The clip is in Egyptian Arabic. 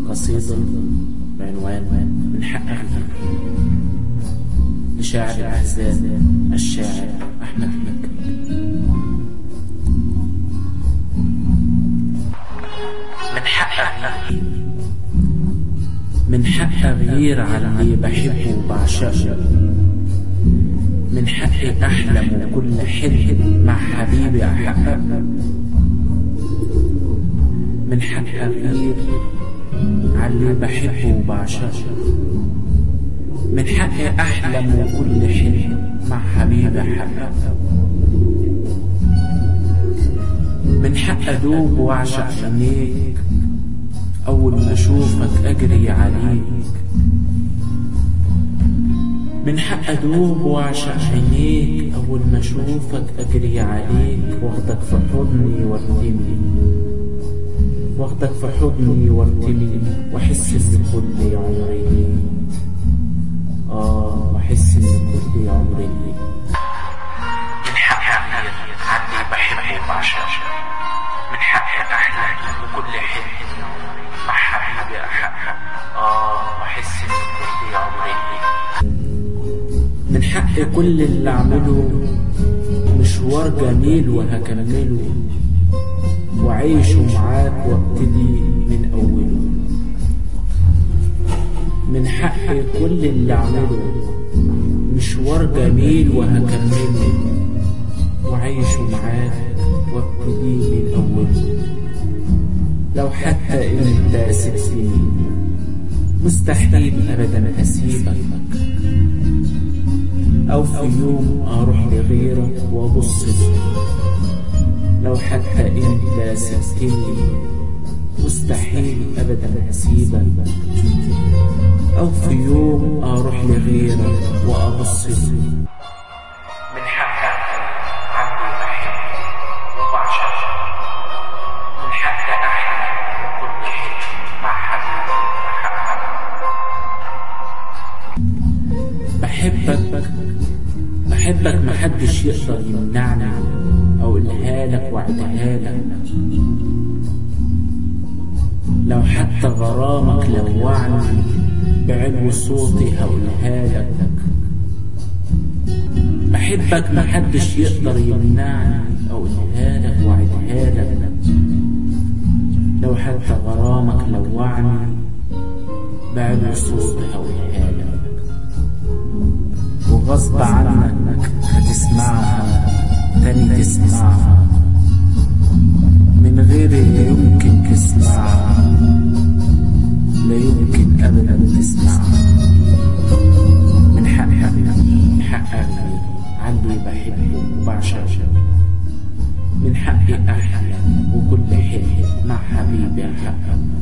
قصيدة بعنوان من حق أغنى لشاعر الأحزان الشاعر أحمد مكي من حق أغير من حق أغير على اللي بحبه وبعشقه من حقي أحلم وكل حلم مع حبيبي أحققه من حق أغير على اللي بحبه وبعشقه من حقي أحلم وكل حلم مع حبيبي أحققه من حق أدوب وأعشق عينيك أول ما أشوفك أجري عليك من حق أدوب وأعشق عينيك أول ما أشوفك أجري عليك واخدك في حضني وارتمي واخدك في حضني وارتمي واحس ان كل عمري ليك اه واحس ان كل عمري ليك من حقي أغير عني بحبه وبعشقه من حقي أحلم وكل حلم مع حبيبي أحقق آه وأحس إن كل عمري ليك من حق كل اللي أعمله مشوار جميل وهكمله وعيشه معاك وابتدي من أوله من حق كل اللي أعمله مشوار جميل وهكمله وعيشه معاك وابتدي من أوله لو حتى انت سبتني مستحيل أبدا أسيبك أو في يوم أروح لغيرك وأبص لك لو حتى أنت سبتني مستحيل أبدا أسيبك أو في يوم أروح لغيرك وأبص لك من حقي عني بحبه وبعشقه من حقي أحلم وكل حلم مع حبيبي أحققه بحبك بحبك محدش يقدر يمنعني أو أقولها لك وأعدها لك لو حتى غرامك لوعني بعلو صوتي هقولها لك بحبك محدش يقدر يمنعني أو أقولها لك وأعدها لك لو حتى غرامك لوعني بعلو صوتي هقولها لك وغصب عنك هتسمعها تاني تسمعها من غير لا يمكن تسمعها لا يمكن أبدا تسمعها من حقك من حقك علي بحبه وبعشقه من حقي أحلم وكل حلم مع حبيبي أحقق